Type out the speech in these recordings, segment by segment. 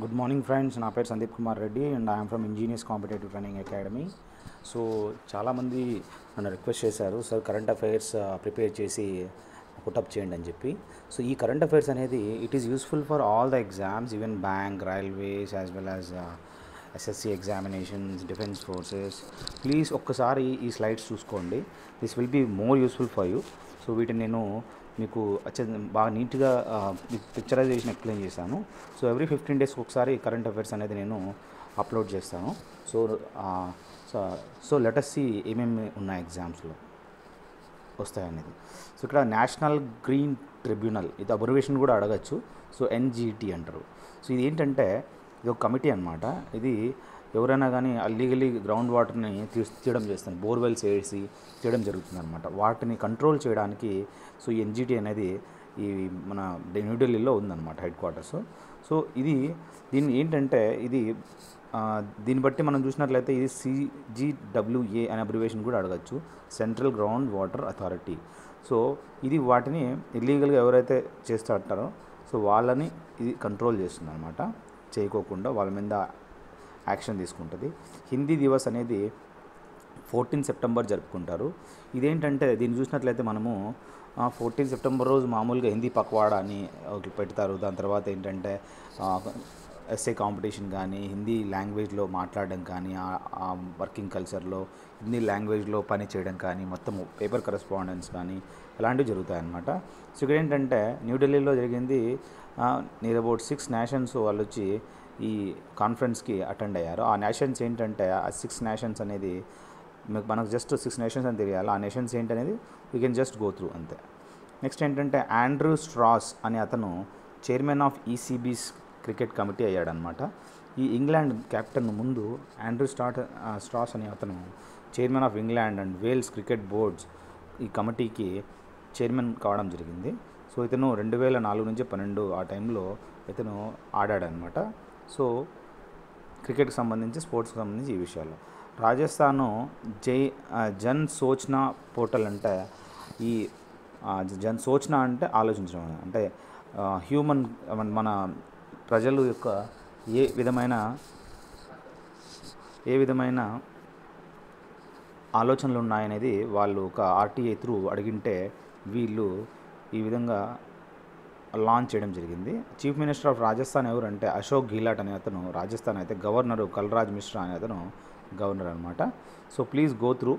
good morning friends నా పేరు Sandeep Kumar Reddy and I'm from engineers competitive training academy so చాలామంది నన్ను రిక్వెస్ట్ చేశారు సార్ కరెంట్ అఫైర్స్ ప్రిపేర్ చేసి పుటప్ చేయండి అని చెప్పి సో ఈ కరెంట్ అఫైర్స్ అనేది it is useful for all the exams even bank railways as well as SSC examinations defence forces please ఒక్కసారి ఈ స్లైడ్స్ చూసుకోండి this will be more useful for you so వీటిని నేను మీకు అచ్చ బాగా నీట్గా పిక్చరైజేషన్ ఎక్స్ప్లెయిన్ చేశాను సో ఎవ్రీ ఫిఫ్టీన్ డేస్కి ఒకసారి కరెంట్ అఫైర్స్ అనేది నేను అప్లోడ్ చేస్తాను సో సో లెటస్ సి ఏమేమి ఉన్నాయి ఎగ్జామ్స్లో వస్తాయనేది సో ఇక్కడ నేషనల్ గ్రీన్ ట్రిబ్యునల్ ఇది అబ్రివేషన్ కూడా అడగచ్చు సో ఎన్జిటి అంటారు సో ఇది ఏంటంటే ఇది ఒక కమిటీ అనమాట ఇది ఎవరైనా కానీ అల్లీగలీ గ్రౌండ్ వాటర్ని తీ తీయడం చేస్తాను బోర్వెల్స్ వేసి తీయడం జరుగుతుంది అనమాట వాటిని కంట్రోల్ చేయడానికి సో ఈ ఎన్జిటి అనేది ఈ మన న్యూఢిల్లీలో ఉందన్నమాట హెడ్ క్వార్టర్స్ సో ఇది దీన్ని ఏంటంటే ఇది దీన్ని బట్టి మనం చూసినట్లయితే ఇది సిజిడబ్ల్యూఏ అనే అబ్రివేషన్ కూడా అడగచ్చు central ground water authority so ఇది వాటిని ఇల్లీగల్గా ఎవరైతే చేస్తూ ఉంటారో సో వాళ్ళని ఇది కంట్రోల్ చేస్తుంది అనమాట చేయకోకుండా వాళ్ళ మీద యాక్షన్ తీసుకుంటుంది హిందీ దివస్ అనేది ఫోర్టీన్ సెప్టెంబర్ జరుపుకుంటారు ఇదేంటంటే దీన్ని చూసినట్లయితే మనము ఫోర్టీన్ సెప్టెంబర్ రోజు మామూలుగా హిందీ పక్వాడా అని ఒకటి పెడతారు దాని తర్వాత ఏంటంటే ఎస్ఏ కాంపిటీషన్ కానీ హిందీ లాంగ్వేజ్లో మాట్లాడడం కానీ ఆ వర్కింగ్ కల్చర్లో హిందీ లాంగ్వేజ్లో పని చేయడం కానీ మొత్తం పేపర్ కరెస్పాండెన్స్ కానీ ఇలాంటివి జరుగుతాయన్నమాట సో ఇక్కడ ఏంటంటే న్యూఢిల్లీలో జరిగింది నియర్ అబౌట్ సిక్స్ నేషన్స్ వాళ్ళు వచ్చి ఈ కాన్ఫరెన్స్కి అటెండ్ అయ్యారు ఆ నేషన్స్ ఏంటంటే ఆ సిక్స్ నేషన్స్ అనేది మీకు మనకు జస్ట్ సిక్స్ నేషన్స్ అని తెలియాలి ఆ నేషన్స్ ఏంటనేది we can just go through అంతే నెక్స్ట్ ఏంటంటే ఆండ్రూ స్ట్రాస్ అనే అతను chairman of ECB's cricket committee అయ్యాడనమాట ఈ ఇంగ్లాండ్ కెప్టెన్ ముందు ఆండ్రూ స్టార్ట్ స్ట్రాస్ అనే అతను chairman of England and Wales cricket board's ఈ కమిటీకి చైర్మన్ కావడం జరిగింది సో ఇతను రెండు వేల నాలుగు నుంచి పన్నెండు ఆ టైంలో ఇతను ఆడాడనమాట సో క్రికెట్కి సంబంధించి స్పోర్ట్స్కి సంబంధించి ఈ విషయాలు రాజస్థాన్ జై జన్ సోచనా పోర్టల్ అంటే ఈ జన్ సోచనా అంటే ఆలోచించడం అంటే హ్యూమన్ మన ప్రజలు యొక్క ఏ విధమైన ఏ విధమైన ఆలోచనలు ఉన్నాయనేది వాళ్ళు ఒక ఆర్టీఐ త్రూ అడిగింటే వీళ్ళు ఈ విధంగా లాంచ్ చేయడం జరిగింది చీఫ్ మినిస్టర్ ఆఫ్ రాజస్థాన్ ఎవరంటే అశోక్ గెహ్లాట్ అనే అతను రాజస్థాన్ అయితే గవర్నరు కల్రాజ్ మిశ్రా అనే అతను గవర్నర్ అనమాట సో ప్లీజ్ గో త్రూ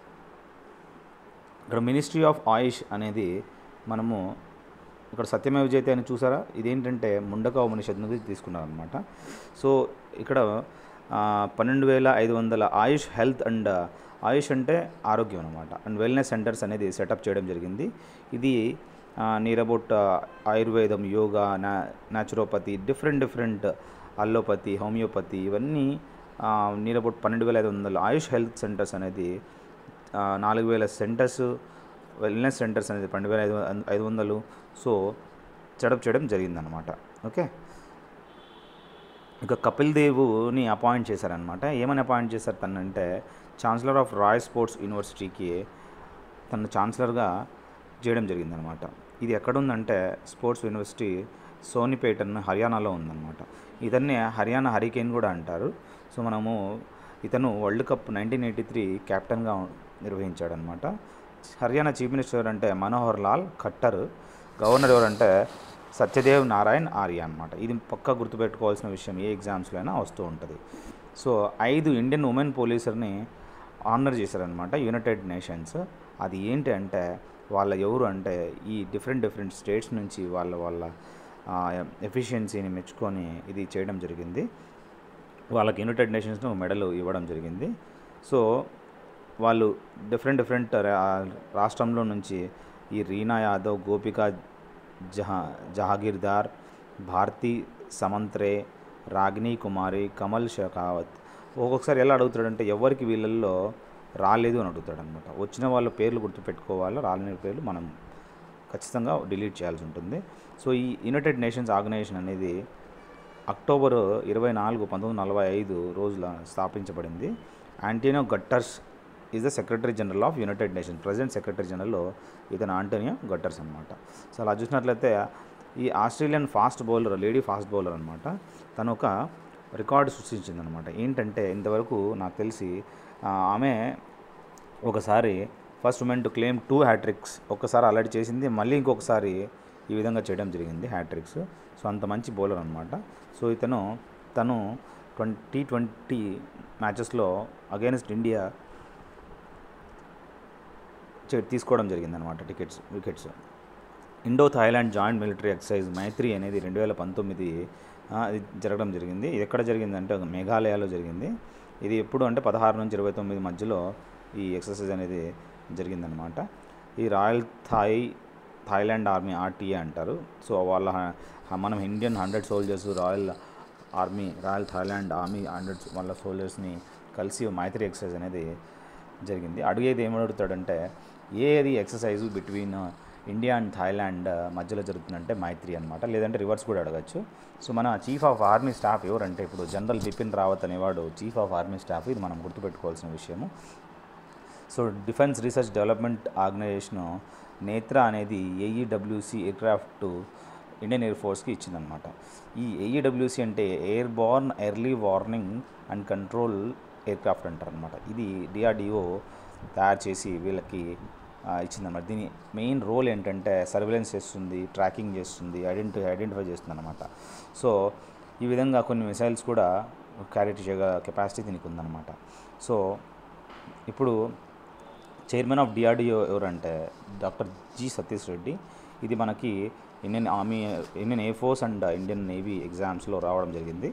ఇక్కడ మినిస్ట్రీ ఆఫ్ ఆయుష్ అనేది మనము ఇక్కడ సత్యమేవ జయతే అని చూసారా ఇదేంటంటే ముండక ఉపనిషత్తు నుంచి తీసుకున్నారనమాట సో ఇక్కడ పన్నెండు వేల ఐదు వందల ఆయుష్ హెల్త్ అండ్ ఆయుష్ అంటే ఆరోగ్యం అనమాట అండ్ వెల్నెస్ సెంటర్స్ అనేది సెటప్ చేయడం జరిగింది ఇది నియర్ అబౌట్ ఆయుర్వేదం యోగా నా naturopathy different different allopathy homoeopathy ఇవన్నీ నియర్ అబౌట్ పన్నెండు వేల ఐదు వందల ఆయుష్ హెల్త్ సెంటర్స్ అనేది నాలుగు వేల సెంటర్స్ వెల్నెస్ సెంటర్స్ అనేది పన్నెండు వేల ఐదు ఐదు వందలు సో సెటప్ చేయడం జరిగిందనమాట ఓకే ఇక కపిల్ దేవుని అపాయింట్ చేశారనమాట ఏమని అపాయింట్ చేశారు తనంటే ఛాన్సలర్ ఆఫ్ రాయల్ స్పోర్ట్స్ యూనివర్సిటీకి తను ఛాన్సలర్గా చేయడం జరిగిందనమాట ఇది ఎక్కడుందంటే స్పోర్ట్స్ యూనివర్సిటీ సోనిపేట్ అన్న హర్యానాలో ఉందన్నమాట ఇతన్ని హర్యానా హరికేన్ కూడా అంటారు సో మనము ఇతను world cup nineteen eighty three కెప్టెన్గా నిర్వహించాడనమాట హర్యానా చీఫ్ మినిస్టర్ అంటే మనోహర్ లాల్ ఖట్టర్ గవర్నర్ ఎవరంటే సత్యదేవ్ నారాయణ్ ఆర్య అనమాట ఇది పక్కా గుర్తుపెట్టుకోవాల్సిన విషయం ఏ ఎగ్జామ్స్లో అయినా వస్తూ ఉంటుంది సో ఐదు ఇండియన్ ఉమెన్ పోలీసులని ఆనర్ చేశారనమాట యునైటెడ్ నేషన్స్ అది ఏంటి అంటే వాళ్ళ ఎవరు అంటే ఈ డిఫరెంట్ డిఫరెంట్ స్టేట్స్ నుంచి వాళ్ళ వాళ్ళ ఎఫిషియన్సీని మెచ్చుకొని ఇది చేయడం జరిగింది వాళ్ళకి యునైటెడ్ నేషన్స్ను మెడల్ ఇవ్వడం జరిగింది సో వాళ్ళు డిఫరెంట్ డిఫరెంట్ రాష్ట్రంలో నుంచి ఈ రీనా యాదవ్ గోపిక జహా జహాగీర్దార్ భారతి సమంత్రే రాగిణి కుమారి కమల్ షెకావత్ ఒక్కొక్కసారి ఎలా అడుగుతాడంటే ఎవరికి వీళ్ళల్లో రాలేదు అని అడుగుతాడు అనమాట వచ్చిన వాళ్ళ పేర్లు గుర్తుపెట్టుకోవాలి రాలేని పేర్లు మనం ఖచ్చితంగా డిలీట్ చేయాల్సి ఉంటుంది సో ఈ యునైటెడ్ నేషన్స్ ఆర్గనైజేషన్ అనేది అక్టోబర్ ఇరవై నాలుగు పంతొమ్మిది నలభై ఐదు రోజుల స్థాపించబడింది Antonio Guterres is the secretary general of United Nations present secretary జనరల్లో ఇతను ఆంటోనియో గట్టర్స్ అనమాట సో అలా చూసినట్లయితే ఈ Australian fast bowler lady fast bowler అనమాట తను ఒక రికార్డు సృష్టించింది అనమాట ఏంటంటే ఇంతవరకు నాకు తెలిసి ఆ, ఆమె ఒకసారి first women to claim two hattricks ఒక్కసారి అలర్ట్ చేసింది మళ్ళీ ఇంకొకసారి ఈ విధంగా చేయడం జరిగింది హ్యాట్రిక్స్ సో అంత మంచి బౌలర్ అనమాట సో ఇతను తను ట్వంటీ ట్వంటీ మ్యాచెస్లో అగైన్స్ట్ ఇండియా చే- తీసుకోవడం జరిగింది అనమాట tickets wickets Indo Thailand joint military exercise Maitri అనేది రెండు వేల పంతొమ్మిది ఆ, ఇది జరగడం జరిగింది ఇది ఎక్కడ జరిగిందంటే ఒక మేఘాలయలో జరిగింది ఇది ఎప్పుడు అంటే పదహారు నుంచి ఇరవై తొమ్మిది మధ్యలో ఈ ఎక్సర్సైజ్ అనేది జరిగిందనమాట ఈ Royal Thai Thailand Army RTA అంటారు సో వాళ్ళ హ- మనం Indian hundred soldiers Royal Army Royal Thailand Army hundred వాళ్ళ సోల్జర్స్ని కలిసి మైత్రి ఎక్సర్సైజ్ అనేది జరిగింది అడిగేది ఏమని అడుగుతాడంటే ఏది exercise between India and Thailand మధ్యలో జరుగుతుందంటే మైత్రి అనమాట లేదంటే రివర్స్ కూడా అడగచ్చు సో మన చీఫ్ ఆఫ్ ఆర్మీ స్టాఫ్ ఎవరంటే ఇప్పుడు జనరల్ బిపిన్ రావత్ అనేవాడు చీఫ్ ఆఫ్ ఆర్మీ స్టాఫ్ ఇది మనం గుర్తుపెట్టుకోవాల్సిన విషయము so defence research development organisation Netra అనేది ఏఈడబ్ల్యూసి ఎయిర్క్రాఫ్ట్ ఇండియన్ ఎయిర్ ఫోర్స్కి ఇచ్చిందనమాట ఈ ఏఈడబ్ల్యూసి అంటే airborne early warning and control aircraft అంటారు అనమాట ఇది డిఆర్డిఓ తయారు చేసి వీళ్ళకి ఆ, ఇచ్చిందన్నమాట దీని మెయిన్ రోల్ ఏంటంటే సర్వేలెన్స్ చేస్తుంది ట్రాకింగ్ చేస్తుంది ఐడెంటి ఐడెంటిఫై చేస్తుంది అనమాట సో ఈ విధంగా కొన్ని మిసైల్స్ కూడా క్యారీ చేయగల కెపాసిటీ దీనికి ఉందన్నమాట సో ఇప్పుడు చైర్మన్ ఆఫ్ డిఆర్డిఓ ఎవరంటే డాక్టర్ జి సతీష్ రెడ్డి ఇది మనకి Indian army Indian air force and Indian navy ఎగ్జామ్స్లో రావడం జరిగింది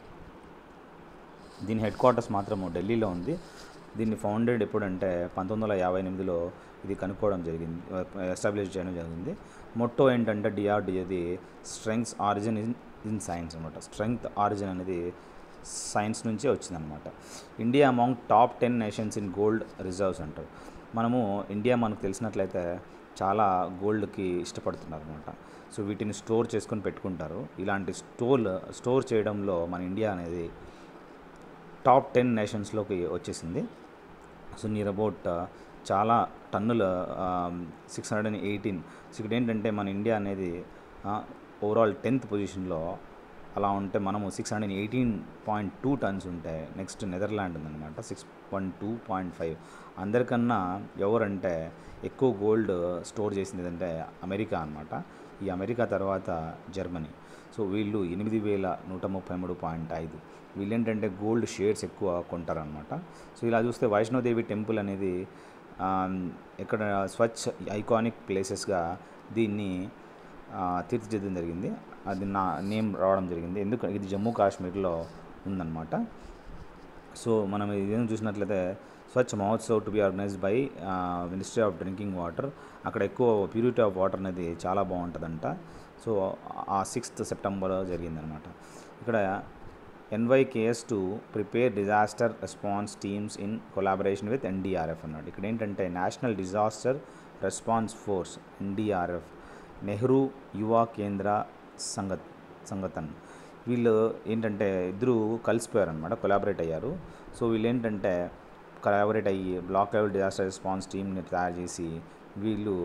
దీని హెడ్ క్వార్టర్స్ మాత్రము ఢిల్లీలో ఉంది దీన్ని ఫౌండెడ్ ఎప్పుడంటే పంతొమ్మిది వందల యాభై ఎనిమిదిలో ఇది కనుక్కోవడం జరిగింది ఎస్టాబ్లిష్ చేయడం జరిగింది మొట్టో ఏంటంటే డిఆర్డిఏది strength's origin in in science అనమాట స్ట్రెంగ్త్ ఆరిజిన్ అనేది సైన్స్ నుంచే వచ్చిందనమాట India among top ten nations in gold reserves అంటారు మనము ఇండియా మనకు తెలిసినట్లయితే చాలా గోల్డ్కి ఇష్టపడుతున్నారు అనమాట సో వీటిని స్టోర్ చేసుకొని పెట్టుకుంటారు ఇలాంటి స్టోర్ స్టోర్ చేయడంలో మన ఇండియా అనేది టాప్ టెన్ నేషన్స్లోకి వచ్చేసింది సో నియర్ అబౌట్ చాలా టన్నుల six hundred and eighteen so ఇక్కడ ఏంటంటే మన ఇండియా అనేది ఓవరాల్ టెన్త్ పొజిషన్లో అలా ఉంటే మనము six hundred eighteen point two tons ఉంటే నెక్స్ట్ నెదర్లాండ్ ఉందన్నమాట six one two point five అందరికన్నా ఎవరంటే ఎక్కువ గోల్డ్ స్టోర్ చేసింది అంటే అమెరికా అన్నమాట ఈ అమెరికా తర్వాత జర్మనీ సో వీళ్ళు ఎనిమిది వేల నూట ముప్పై మూడు పాయింట్ ఐదు వీళ్ళు ఏంటంటే గోల్డ్ షేర్స్ ఎక్కువ కొంటారనమాట సో ఇలా చూస్తే వైష్ణోదేవి టెంపుల్ అనేది ఆ, ఇక్కడ స్వచ్ఛ ఐకానిక్ ప్లేసెస్గా దీన్ని ఆ, తీర్చిదిద్దడం జరిగింది అది నా నేమ్ రావడం జరిగింది ఎందుకు ఇది జమ్మూ కాశ్మీర్లో ఉందన్నమాట సో మనం ఇదేం చూసినట్లయితే Swachh Mahotsav to be organised by ministry of drinking water అక్కడ ఎక్కువ ప్యూరిటీ ఆఫ్ వాటర్ అనేది చాలా బాగుంటుందంట సో ఆ సిక్స్త్ సెప్టెంబర్ జరిగిందనమాట ఇక్కడ NYKS to prepare disaster response teams in collaboration with NDRF అన్నాడు ఇక్కడ ఏంటంటే national disaster response force NDRF Nehru Yuva Kendra Sangat సంగతన్ వీళ్ళు ఏంటంటే ఇద్దరు కలిసిపోయారు అనమాట కొలాబరేట్ అయ్యారు సో వీళ్ళు ఏంటంటే కొలాబరేట్ అయ్యి బ్లాక్ లెవెల్ డిజాస్టర్ రెస్పాన్స్ టీమ్ని తయారు చేసి వీళ్ళు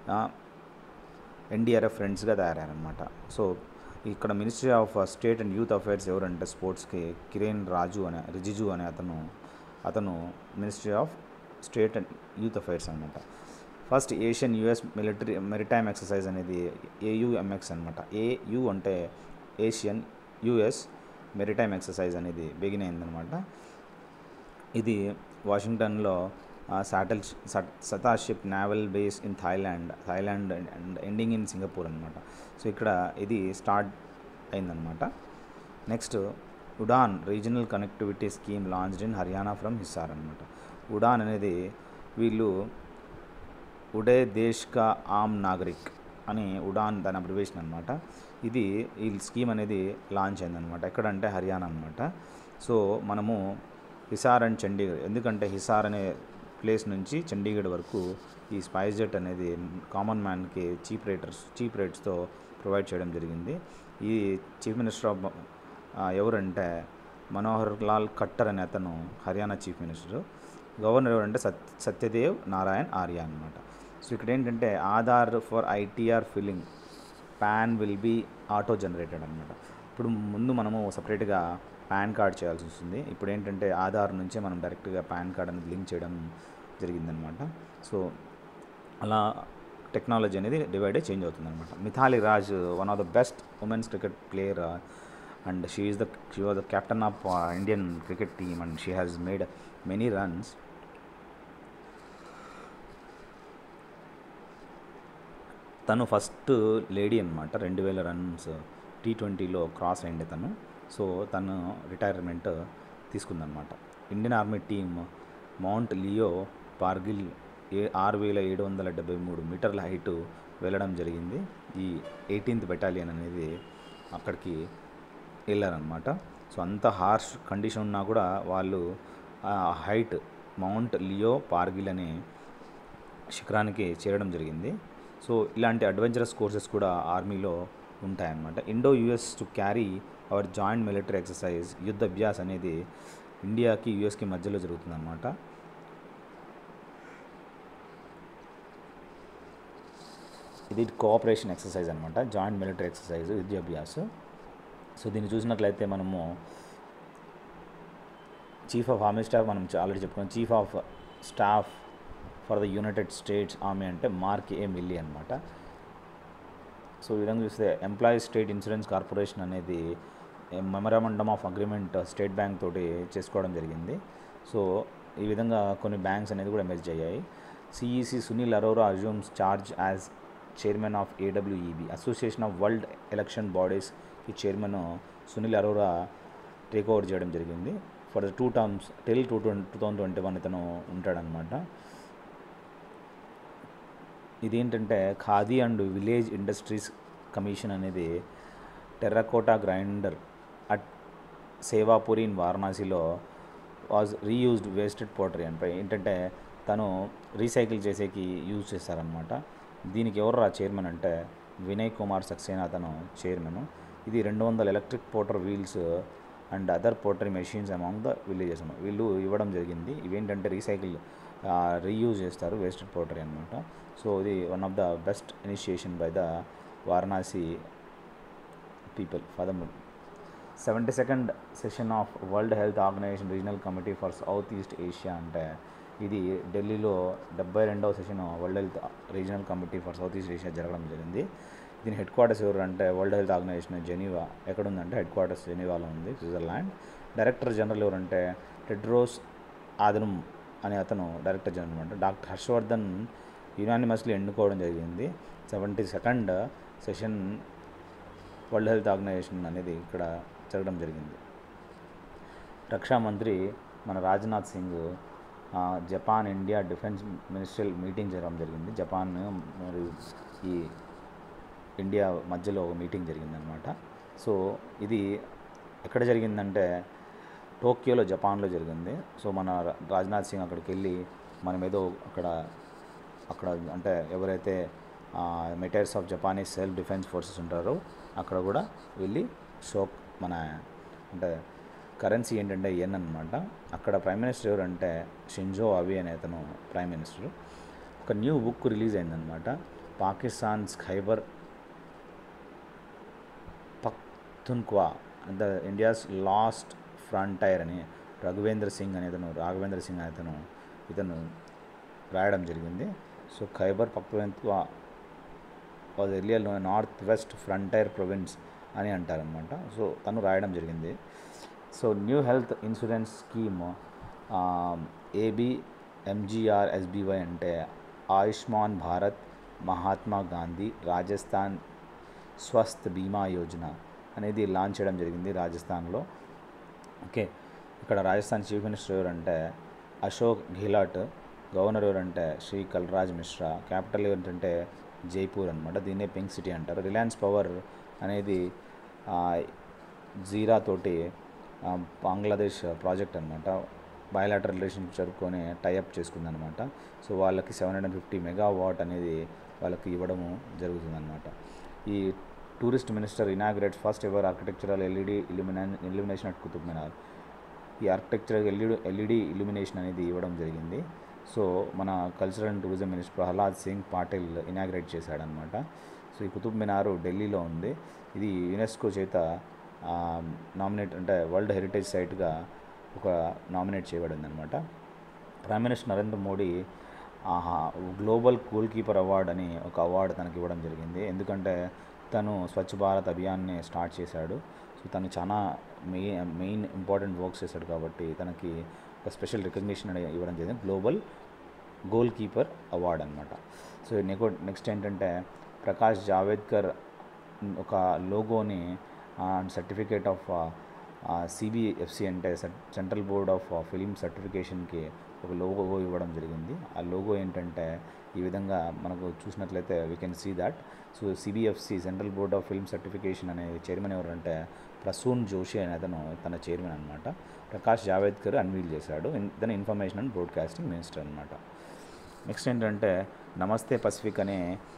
ఎన్డీఆర్ఎఫ్ ఫ్రెండ్స్గా తయారయ్యారనమాట సో ఇక్కడ ministry of state and youth affairs ఎవరంటే స్పోర్ట్స్కి కిరేన్ రాజు అనే రిజిజు అనే అతను అతను ministry of state and youth affairs అనమాట first Asian US military maritime exercise అనేది ఏయుఎంఎక్స్ అనమాట ఏయు అంటే ఏషియన్ యుఎస్ మెరిటైమ్ ఎక్సర్సైజ్ అనేది బిగిన్ అయిందనమాట ఇది వాషింగ్టన్లో Seattle Sattahip naval base in Thailand Thailand and ending in Singapore అనమాట సో ఇక్కడ ఇది స్టార్ట్ అయిందనమాట next Udaan regional connectivity scheme launched in Haryana from Hisar అనమాట ఉడాన్ అనేది వీళ్ళు ఉడే దేశ్ కా ఆమ్ నాగరిక్ అని ఉడాన్ దాని అబ్రివేషన్ అనమాట ఇది ఈ స్కీమ్ అనేది లాంచ్ అయిందనమాట ఎక్కడంటే హర్యానా అనమాట సో మనము హిసార్ అండ్ చండీగఢ్ ఎందుకంటే హిసార్ అనే ప్లేస్ నుంచి చండీగఢ్ వరకు ఈ స్పైస్ జెట్ అనేది కామన్ మ్యాన్కి చీప్ రేటర్స్ చీప్ రేట్స్తో ప్రొవైడ్ చేయడం జరిగింది ఈ చీఫ్ మినిస్టర్ ఆఫ్ ఆ, ఎవరంటే మనోహర్ లాల్ ఖట్టర్ అనే అతను హర్యానా చీఫ్ మినిస్టర్ గవర్నర్ ఎవరంటే సత్ సత్యదేవ్ నారాయణ్ ఆర్య అనమాట సో ఇక్కడ ఏంటంటే Aadhaar for ITR filling PAN will be auto generated అనమాట ఇప్పుడు ముందు మనము సపరేట్గా పాన్ కార్డ్ చేయాల్సి వస్తుంది ఇప్పుడు ఏంటంటే ఆధార్ నుంచే మనం డైరెక్ట్గా పాన్ కార్డ్ అనేది లింక్ చేయడం జరిగిందనమాట సో అలా టెక్నాలజీ అనేది డివైడ్ చేంజ్ అవుతుంది అనమాట Mithali Raj one of the best women's cricket player and she is the she was the captain of Indian cricket team and she has made many runs తను first lady అనమాట రెండు వేల runs tea ట్వంటీలో cross అయింది తను so తను retirement తీసుకుందనమాట Indian army team mount Leo Pargil a ఆరు వేల ఏడు వందల డెబ్బై మూడు మీటర్ల హైట్ వెళ్ళడం జరిగింది ఈ ఎయిటీన్త్ బెటాలియన్ అనేది అక్కడికి వెళ్ళారనమాట సో అంత హార్ష్ కండిషన్ ఉన్నా కూడా వాళ్ళు ఆ హైట్ మౌంట్ లియో పార్గిల్ అనే శిఖరానికి చేరడం జరిగింది సో ఇలాంటి అడ్వెంచరస్ కోర్సెస్ కూడా ఆర్మీలో ఉంటాయన్నమాట Indo US to carry our joint military exercise Yudh Abhyas అనేది ఇండియాకి యుఎస్కి మధ్యలో జరుగుతుందన్నమాట ఇది కోఆపరేషన్ ఎక్సర్సైజ్ అనమాట joint military exercise Yudh Abhyas so దీన్ని చూసినట్లయితే మనము చీఫ్ ఆఫ్ ఆర్మీ స్టాఫ్ మనం ఆల్రెడీ చెప్పుకున్నాం chief of staff for the United States army అంటే మార్క్ ఏ మిల్లీ అనమాట సో ఈ విధంగా చూస్తే ఎంప్లాయీస్ స్టేట్ ఇన్సూరెన్స్ కార్పొరేషన్ అనేది memorandum of agreement State Bank తోటి చేసుకోవడం జరిగింది సో ఈ విధంగా కొన్ని బ్యాంక్స్ అనేది కూడా ఎమర్జ్ అయ్యాయి CEC Sunil Arora assumes charge as chairman of AWEB association of world election bodies ఈ chairman Sunil Arora take over చేయడం జరిగింది for the two terms till two twenty two thousand twenty one ఇతను ఉంటాడనమాట ఇదేంటంటే Khadi and village industries commission అనేది terracotta grinder at Sevapuri in వారణాసిలో was reused wasted pottery అంటే ఏంటంటే తను రీసైకిల్ చేసేకి యూజ్ చేస్తారనమాట దీనికి ఎవరు రా చైర్మన్ అంటే వినయ్ కుమార్ సక్సేనా అతను చైర్మన్ ఇది రెండు వందల electric potter wheels and other pottery machines among the villages వీళ్ళు ఇవ్వడం జరిగింది ఇవేంటంటే రీసైకిల్ రీయూజ్ చేస్తారు వేస్టెడ్ పోటరీ అనమాట సో ఇది one of the best initiation by the Varanasi people for the seventy second session of world health organization regional committee for south east Asia అంటే ఇది ఢిల్లీలో డెబ్బై రెండవ session world health regional committee for south east Asia జరగడం జరిగింది దీని head quarters ఎవరు అంటే వరల్డ్ హెల్త్ ఆర్గనైజేషన్ జెనీవా ఎక్కడ ఉందంటే హెడ్ క్వార్టర్స్ జెనీవాలో ఉంది స్విట్జర్లాండ్ డైరెక్టర్ జనరల్ ఎవరంటే టెడ్రోస్ ఆదనం అనే అతను డైరెక్టర్ జనరల్ అనమాట డాక్టర్ హర్షవర్ధన్ యునానిమస్లీ ఎన్నుకోవడం జరిగింది seventy second session world health organization అనేది ఇక్కడ జరగడం జరిగింది రక్షా మంత్రి మన Rajnath Singh Japan India defence ministerial meeting జరగడం జరిగింది జపాన్ మరియు ఈ ఇండియా మధ్యలో ఒక మీటింగ్ జరిగిందనమాట సో ఇది ఎక్కడ జరిగిందంటే టోక్యోలో జపాన్లో జరిగింది సో మన రాజ్నాథ్ సింగ్ అక్కడికి వెళ్ళి మనం ఏదో అక్కడ అక్కడ అంటే ఎవరైతే matters of Japanese self defence forces ఉంటారో అక్కడ కూడా వెళ్ళి షోక్ మన అంటే కరెన్సీ ఏంటంటే ఎన్ అనమాట అక్కడ ప్రైమ్ మినిస్టర్ ఎవరంటే షింజో అబి అనే అతను ప్రైమ్ మినిస్టర్ ఒక న్యూ బుక్ రిలీజ్ అయిందనమాట Pakistan's Khyber Pakhtunkhwa the India's last frontier అని రఘువేంద్ర సింగ్ అనే అతను రాఘవేంద్ర సింగ్ అనే అతను ఇతను రాయడం జరిగింది so Khyber Pakhtunkhwa was earlier north west frontier province అని అంటారనమాట సో తను రాయడం జరిగింది so new health insurance scheme AB MGR SBY అంటే ఆయుష్మాన్ భారత్ మహాత్మా గాంధీ రాజస్థాన్ స్వస్థ్ బీమా యోజన అనేది లాంచ్ చేయడం జరిగింది రాజస్థాన్లో ఓకే ఇక్కడ రాజస్థాన్ చీఫ్ మినిస్టర్ ఎవరంటే అశోక్ గెహ్లాట్ గవర్నర్ ఎవరంటే శ్రీ కల్రాజ్ మిశ్రా క్యాపిటల్ ఎవరంటే జైపూర్ అనమాట దీన్నే పింక్ సిటీ అంటారు రిలయన్స్ పవర్ అనేది జీరా తోటి బంగ్లాదేశ్ ప్రాజెక్ట్ అనమాట బయలాటర్ రిలేషన్షిప్ జరుపుకొని టైఅప్ చేసుకుందనమాట సో వాళ్ళకి seven hundred fifty megawatt అనేది వాళ్ళకి ఇవ్వడము జరుగుతుందన్నమాట ఈ tourist minister inaugurate first ever architectural LED illumina illumination at Qutub Minar ఈ ఆర్కిటెక్చరల్ ఎల్ఈడి ఎల్ఈడి ఇల్యూమినేషన్ అనేది ఇవ్వడం జరిగింది సో మన cultural and tourism minister Prahlad Singh Patil inaugurate చేశాడనమాట సో ఈ కుతుబ్ మినారు ఢిల్లీలో ఉంది ఇది యునెస్కో చేత నామినేట్ అంటే వరల్డ్ హెరిటేజ్ సైట్గా ఒక నామినేట్ చేయబడింది అనమాట ప్రైమ్ మినిస్టర్ నరేంద్ర మోడీ ఆహా గ్లోబల్ గోల్ కీపర్ అవార్డ్ అని ఒక అవార్డు తనకి ఇవ్వడం జరిగింది ఎందుకంటే తను స్వచ్ఛ భారత్ అభియాన్ని స్టార్ట్ చేశాడు సో తను చాలా మెయిన్ మెయిన్ ఇంపార్టెంట్ వర్క్స్ చేశాడు కాబట్టి తనకి ఒక స్పెషల్ రికగ్నిషన్ అనేది ఇవ్వడం జరిగింది గ్లోబల్ గోల్ కీపర్ అవార్డ్ అనమాట సో నెకో నెక్స్ట్ ఏంటంటే ప్రకాష్ జావేద్కర్ ఒక లోగోని సర్టిఫికేట్ ఆఫ్ సిబిఎఫ్సి అంటే సెంట్రల్ బోర్డ్ ఆఫ్ ఫిలిం సర్టిఫికేషన్కి ఒక లోగో ఇవ్వడం జరిగింది ఆ లోగో ఏంటంటే ఈ విధంగా మనకు చూసినట్లయితే we can see that so CBFC central board of film certification అనే చైర్మన్ ఎవరంటే ప్రసూన్ జోషి అనే అతను తన చైర్మన్ అనమాట ప్రకాష్ జావేద్కర్ అన్వీల్ చేశాడు తన ఇన్ఫర్మేషన్ అండ్ బ్రాడ్కాస్టింగ్ మినిస్టర్ అనమాట నెక్స్ట్ ఏంటంటే నమస్తే పసిఫిక్ అనే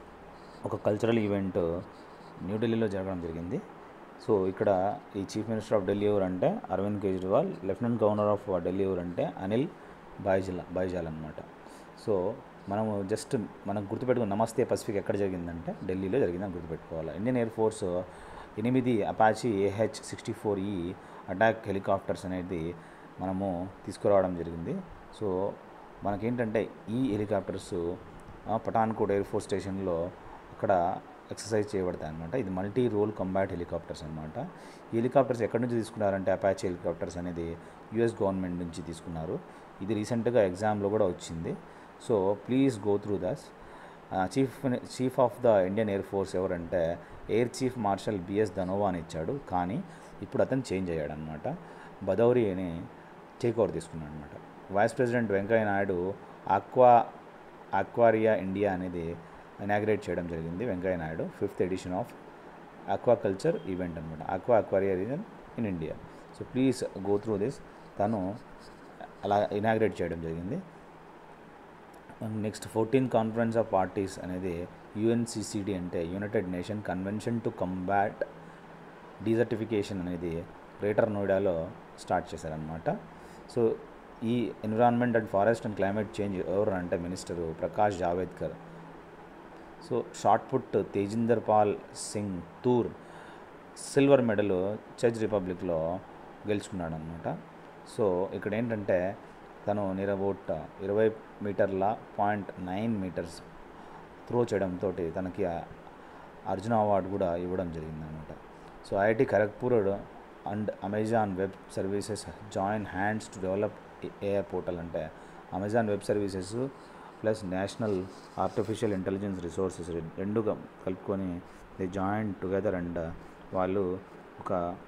ఒక కల్చరల్ ఈవెంట్ న్యూఢిల్లీలో జరగడం జరిగింది సో ఇక్కడ ఈ చీఫ్ మినిస్టర్ ఆఫ్ ఢిల్లీ ఎవరంటే Arvind Kejriwal lieutenant governor of Delhi ఎవరంటే అనిల్ బైజల్ బైజాల్ అనమాట సో మనము జస్ట్ మనం గుర్తుపెట్టుకుని నమస్తే పసిఫిక్ ఎక్కడ జరిగిందంటే ఢిల్లీలో జరిగిందని గుర్తుపెట్టుకోవాలి ఇండియన్ ఎయిర్ ఫోర్స్ ఎనిమిది అపాచీ ఏహెచ్ సిక్స్టీ ఫోర్ ఈ అటాక్ హెలికాప్టర్స్ అనేది మనము తీసుకురావడం జరిగింది సో మనకేంటంటే ఈ హెలికాప్టర్స్ పఠాన్కోట్ ఎయిర్ ఫోర్స్ స్టేషన్లో అక్కడ ఎక్సర్సైజ్ చేయబడతాయి అనమాట ఇది మల్టీ రోల్ కంబాట్ హెలికాప్టర్స్ అనమాట ఈ హెలికాప్టర్స్ ఎక్కడి నుంచి తీసుకున్నారంటే అపాచీ హెలికాప్టర్స్ అనేది యుఎస్ గవర్నమెంట్ నుంచి తీసుకున్నారు ఇది రీసెంట్గా ఎగ్జామ్లో కూడా వచ్చింది so please go through this chief chief of the Indian air force ఎవరంటే air chief marshal BS Dhanoa అని ఇచ్చాడు కానీ ఇప్పుడు అతను చేంజ్ అయ్యాడు అనమాట బదౌరి అని టేక్ ఓవర్ తీసుకున్నాడు అనమాట vice president Venkaiah Naidu aqua aquaria India అనేది ఇనాగ్రేట్ చేయడం జరిగింది Venkaiah Naidu fifth edition of aquaculture event అనమాట aqua aquaria region in India so please go through this తను అలా ఇనాగ్రేట్ చేయడం జరిగింది next fourteen conference of parties అనేది యుఎన్సిసిడి అంటే United Nation convention to combat desertification అనేది గ్రేటర్ నోయిడాలో స్టార్ట్ చేశారనమాట సో ఈ environment and forest and climate change ఎవరు అంటే minister Prakash జావేద్కర్ so shot put Tejinder Pal Singh Toor silver medal Czech రిపబ్లిక్లో గెలుచుకున్నాడు అనమాట సో ఇక్కడ ఏంటంటే తను నిరబోట్ ఇరవై మీటర్ల పాయింట్ నైన్ మీటర్స్ త్రో చేయడంతో తనకి అర్జున అవార్డు కూడా ఇవ్వడం జరిగిందనమాట so IIT Kharagpur and Amazon web services join hands to develop AI portal అంటే Amazon web services plus national artificial intelligence resources రెండు కలుపుకొని ది జాయిన్ టుగెదర్ అండ్ వాళ్ళు ఒక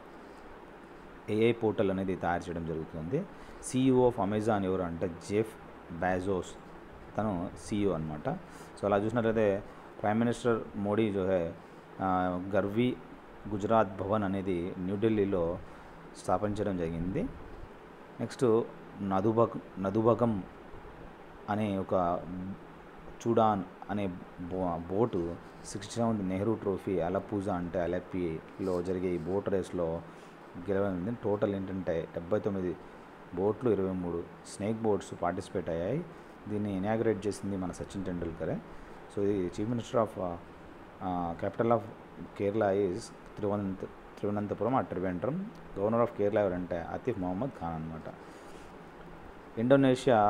ఏఐ పోర్టల్ అనేది తయారు చేయడం జరుగుతుంది సీఈఓ ఆఫ్ అమెజాన్ ఎవరు అంటే జెఫ్ బ్యాజోస్ తను సీఈఓ అనమాట సో అలా చూసినట్లయితే ప్రైమ్ మినిస్టర్ మోడీ జో హే గర్వీ గుజరాత్ భవన్ అనేది న్యూఢిల్లీలో స్థాపించడం జరిగింది నెక్స్ట్ నదుబక్ నదుబగం అనే ఒక చూడాన్ అనే బో boat sixty seventh Nehru trophy Alappuzha అంటే అలెప్పీలో జరిగే ఈ బోట్ రేస్లో గెలవనుంది టోటల్ ఏంటంటే డెబ్బై తొమ్మిది బోట్లు ఇరవై మూడు స్నేక్ బోట్స్ పార్టిసిపేట్ అయ్యాయి దీన్ని ఇనాగ్రేట్ చేసింది మన సచిన్ టెండూల్కరే సో ఇది chief minister of capital of Kerala is తిరువనంత తిరువనంతపురం ఆ ట్రివెండ్రం గవర్నర్ ఆఫ్ కేరళ ఎవరంటే ఆతిఫ్ మొహమ్మద్ ఖాన్ అనమాట ఇండోనేషియా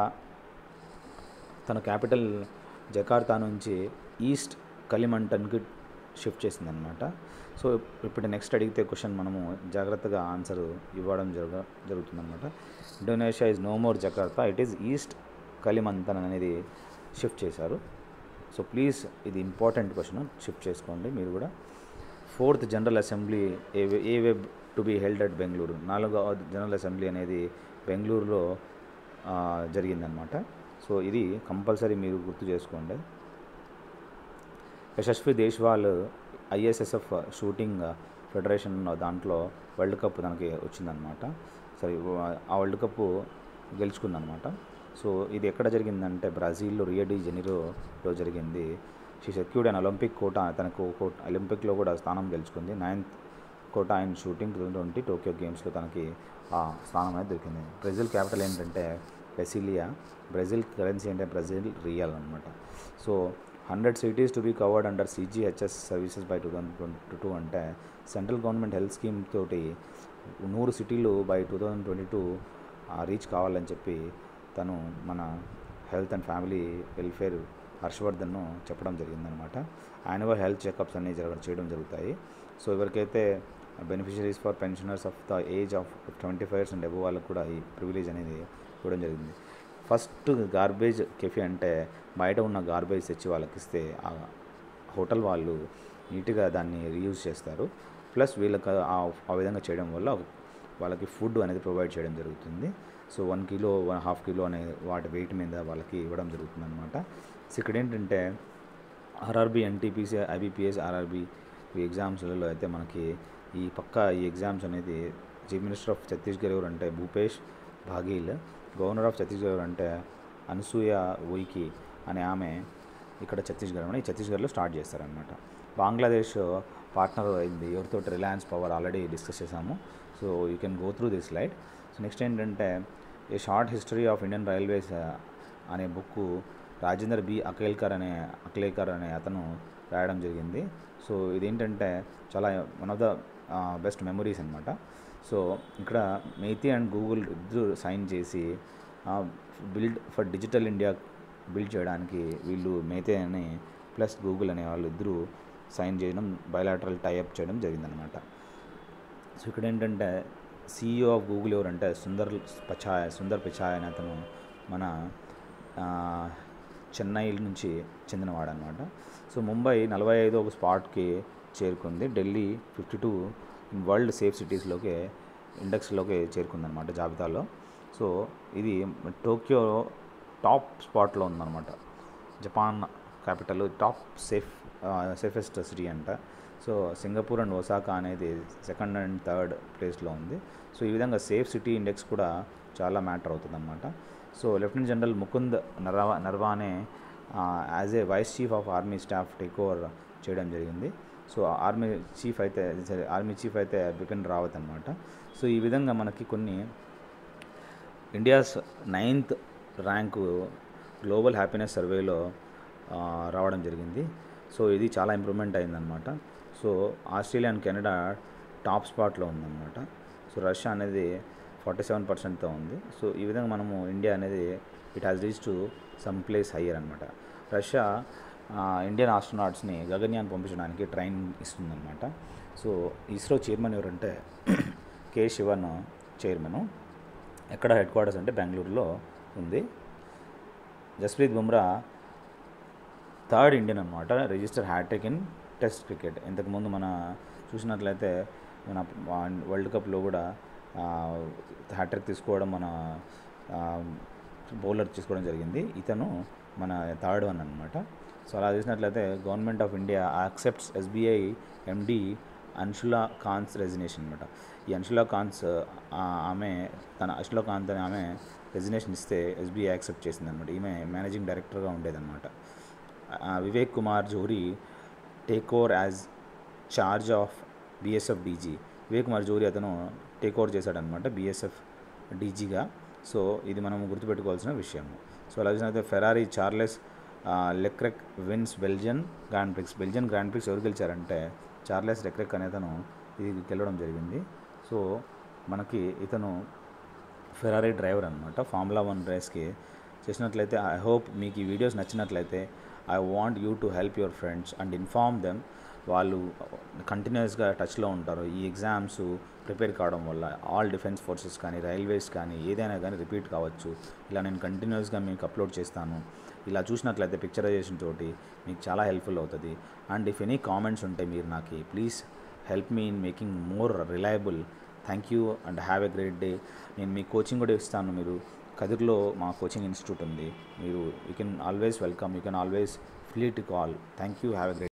తన క్యాపిటల్ జకార్తా నుంచి ఈస్ట్ కలిమంటన్కి షిఫ్ట్ చేసిందనమాట సో ఇప్పుడు నెక్స్ట్ అడిగితే క్వశ్చన్ మనము జాగ్రత్తగా ఆన్సర్ ఇవ్వడం జరుగ జరుగుతుందన్నమాట Indonesia is no more Jakarta it is east Kalimantan అనేది షిఫ్ట్ చేశారు సో ప్లీజ్ ఇది ఇంపార్టెంట్ క్వశ్చన్ షిఫ్ట్ చేసుకోండి మీరు కూడా fourth general assembly a a web to be held at Bengaluru నాలుగవ జనరల్ అసెంబ్లీ అనేది బెంగళూరులో జరిగిందనమాట సో ఇది కంపల్సరీ మీరు గుర్తు చేసుకోండి Yashasvi Deswal ISSF shooting federation దాంట్లో వరల్డ్ కప్ తనకి వచ్చిందనమాట సరే ఆ వరల్డ్ కప్ గెలుచుకుందనమాట సో ఇది ఎక్కడ జరిగిందంటే బ్రెజిల్లో రియో డి జెనిరోలో జరిగింది she secured and Olympic quota తనకు ఒలింపిక్లో కూడా స్థానం గెలుచుకుంది ninth quota and shooting two twenty Tokyo గేమ్స్లో తనకి ఆ స్థానం అనేది దొరికింది బ్రెజిల్ క్యాపిటల్ ఏంటంటే బ్రెసిలియా బ్రెజిల్ కరెన్సీ అంటే బ్రెజిల్ రియల్ అనమాట so hundred cities to be covered under CGHS services by two thousand twenty two అంటే సెంట్రల్ గవర్నమెంట్ హెల్త్ స్కీమ్ తోటి నూరు సిటీలు by two thousand twenty two reach కావాలని చెప్పి తను మన హెల్త్ అండ్ ఫ్యామిలీ వెల్ఫేర్ హర్షవర్ధన్ను చెప్పడం జరిగిందనమాట యాన్యువల్ హెల్త్ చెకప్స్ అన్ని జరగ చేయడం జరుగుతాయి సో ఎవరికైతే beneficiaries for pensioners of the age of twenty five years and above వాళ్ళకు కూడా ఈ ప్రివిలేజ్ అనేది ఇవ్వడం జరిగింది ఫస్ట్ గార్బేజ్ కెఫే అంటే బయట ఉన్న గార్బేజ్ తెచ్చి వాళ్ళకి ఇస్తే ఆ హోటల్ వాళ్ళు నీట్గా దాన్ని రీయూజ్ చేస్తారు ప్లస్ వీళ్ళకి ఆ ఆ విధంగా చేయడం వల్ల వాళ్ళకి ఫుడ్ అనేది ప్రొవైడ్ చేయడం జరుగుతుంది so one kilo one half kilo అనే వాటి వెయిట్ మీద వాళ్ళకి ఇవ్వడం జరుగుతుంది అనమాట సో ఇక్కడ ఏంటంటే ఆర్ఆర్బి ఎన్టీపీసీ ఐబీపీఎస్ ఆర్ఆర్బి ఈ ఎగ్జామ్స్లలో అయితే మనకి ఈ పక్క ఈ ఎగ్జామ్స్ అనేది చీఫ్ మినిస్టర్ ఆఫ్ ఛత్తీస్గఢ్ ఎవరు అంటే భూపేష్ భాగీల్ గవర్నర్ ఆఫ్ ఛత్తీస్గఢ్ ఎవరు అంటే అనసూయ ఉయికి అనే ఆమె ఇక్కడ ఛత్తీస్గఢ్ ఈ ఛత్తీస్గఢ్లో స్టార్ట్ చేస్తారనమాట బంగ్లాదేశ్ పార్ట్నర్ అయింది ఎవరితో రిలయన్స్ పవర్ ఆల్రెడీ డిస్కస్ చేసాము so you can go through this light so next ఏంటంటే a short history of Indian railways అనే బుక్ రాజేందర్ బి అకేల్కర్ అనే అక్లేకర్ అనే అతను రాయడం జరిగింది సో ఇదేంటంటే చాలా one of the best memories అనమాట సో ఇక్కడ మేతి అండ్ గూగుల్ ఇద్దరు సైన్ చేసి build for digital India build చేయడానికి వీళ్ళు మేతే అని ప్లస్ గూగుల్ అనే వాళ్ళు ఇద్దరు సైన్ చేయడం బయలాటరల్ టైఅప్ చేయడం జరిగిందనమాట సో ఇక్కడ ఏంటంటే సీఈఓ ఆఫ్ గూగుల్ ఎవరంటే సుందర్ పచాయ్ సుందర్ పిచాయ్ అనే అతను మన చెన్నై నుంచి చెందినవాడు అనమాట సో ముంబై నలభై ఐదో ఒక స్పాట్కి చేరుకుంది Delhi fifty two world safe సిటీస్లోకి ఇండెక్స్లోకి చేరుకుందనమాట జాబితాలో సో ఇది టోక్యో టాప్ స్పాట్లో ఉందన్నమాట Japan capital top safe safest city అంట సో సింగపూర్ అండ్ ఒసాకా అనేది సెకండ్ అండ్ థర్డ్ ప్లేస్లో ఉంది సో ఈ విధంగా సేఫ్ సిటీ ఇండెక్స్ కూడా చాలా మ్యాటర్ అవుతుంది అనమాట సో లెఫ్టినెంట్ జనరల్ ముకుంద్ నరవా Naravane as a vice chief of army staff take over చేయడం జరిగింది సో ఆర్మీ చీఫ్ అయితే ఆర్మీ చీఫ్ అయితే బిపిన్ రావత్ అనమాట సో ఈ విధంగా మనకి కొన్ని India's ninth rank global happiness సర్వేలో రావడం జరిగింది సో ఇది చాలా ఇంప్రూవ్మెంట్ అయిందనమాట so Australia and Canada top స్పాట్లో ఉందన్నమాట సో రష్యా అనేది ఫార్టీ సెవెన్ పర్సెంట్తో ఉంది సో ఈ విధంగా మనము ఇండియా అనేది it has reach to some place higher అనమాట రష్యా ఇండియన్ ఆస్ట్రోనాట్స్ని గగన్యాన్ పంపించడానికి ట్రైన్ ఇస్తుందన్నమాట సో ఇస్రో చైర్మన్ ఎవరంటే కే శివన్ చైర్మన్ ఎక్కడ హెడ్ క్వార్టర్స్ అంటే బెంగళూరులో ఉంది జస్ప్రీత్ బుమ్రా థర్డ్ ఇండియన్ అనమాట register hattrick in test cricket ఇంతకుముందు మన చూసినట్లయితే మన వరల్డ్ కప్లో కూడా హ్యాట్రిక్ తీసుకోవడం మన బౌలర్ తీసుకోవడం జరిగింది ఇతను మన థర్డ్ వన్ అనమాట సో అలా చూసినట్లయితే government of India accepts SBI MD Anshula Khan's resignation అనమాట ఈ అన్షులా ఖాన్స్ ఆమె తన అన్షులా ఖాన్స్ అని ఆమె రెజినేషన్ ఇస్తే ఎస్బీఐ యాక్సెప్ట్ చేసింది అనమాట ఈమె మేనేజింగ్ డైరెక్టర్గా ఉండేదన్నమాట Vivek Kumar Johri take over as charge of BSF DG Vivek Kumar Johri అతను టేక్ ఓవర్ చేశాడనమాట బీఎస్ఎఫ్ డీజీగా సో ఇది మనం గుర్తుపెట్టుకోవాల్సిన విషయం సో అలా చూసినట్లయితే Ferrari Charles Leclerc wins Belgian grand prix Belgian grand prix ఎవరు గెలిచారంటే చార్లెస్ లెక్రెక్ అనే అతను ఇది గెలవడం జరిగింది సో మనకి ఇతను ఫెరారీ డ్రైవర్ అనమాట ఫార్ములా వన్ రేస్కి చేసినట్లయితే ఐ హోప్ మీకు ఈ వీడియోస్ నచ్చినట్లయితే I want you to help your friends and inform them వాళ్ళు కంటిన్యూస్గా టచ్లో ఉంటారు ఈ ఎగ్జామ్స్ ప్రిపేర్ కావడం వల్ల ఆల్ డిఫెన్స్ ఫోర్సెస్ కానీ రైల్వేస్ కానీ ఏదైనా కానీ రిపీట్ కావచ్చు ఇలా నేను కంటిన్యూస్గా మీకు అప్లోడ్ చేస్తాను ఇలా చూసినట్లయితే పిక్చరైజేషన్ తోటి మీకు చాలా హెల్ప్ఫుల్ అవుతుంది అండ్ ఇఫ్ ఎనీ కామెంట్స్ ఉంటే మీరు నాకు please help me in making more reliable thank you and have a great day నేను మీ కోచింగ్ కూడా ఇస్తాను మీరు కదిర్లో మా కోచింగ్ ఇన్స్టిట్యూట్ ఉంది మీరు you can always welcome you can always free to call thank you have a great